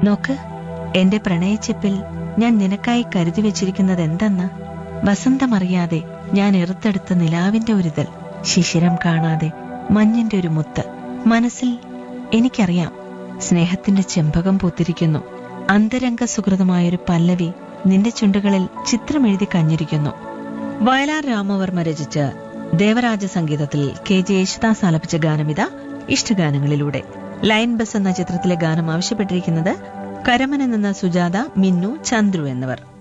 നോക്ക് എന്റെ പ്രണയച്ചെപ്പിൽ ഞാൻ നിനക്കായി കരുതി വെച്ചിരിക്കുന്നത് എന്തെന്ന് വസന്തമറിയാതെ ഞാൻ എറുത്തെടുത്ത നിലാവിന്റെ ഒരിതൽ ശിശിരം കാണാതെ മഞ്ഞിന്റെ ഒരു മുത്ത് മനസ്സിൽ എനിക്കറിയാം സ്നേഹത്തിന്റെ ചെമ്പകം പൂത്തിരിക്കുന്നു അന്തരംഗ സുഹൃതമായൊരു പല്ലവി നിന്റെ ചുണ്ടുകളിൽ ചിത്രമെഴുതി കഞ്ഞിരിക്കുന്നു വയലാർ രാമവർമ്മ രചിച്ച് ദേവരാജ സംഗീതത്തിൽ കെ ജെ യേശുദാസ് ആലപിച്ച ഗാനമിത ഇഷ്ടഗാനങ്ങളിലൂടെ ലൈൻ ബസ് എന്ന ചിത്രത്തിലെ ഗാനം ആവശ്യപ്പെട്ടിരിക്കുന്നത് കരമന നിന്ന സുജാത മിന്നു ചന്ദ്രു എന്നിവർ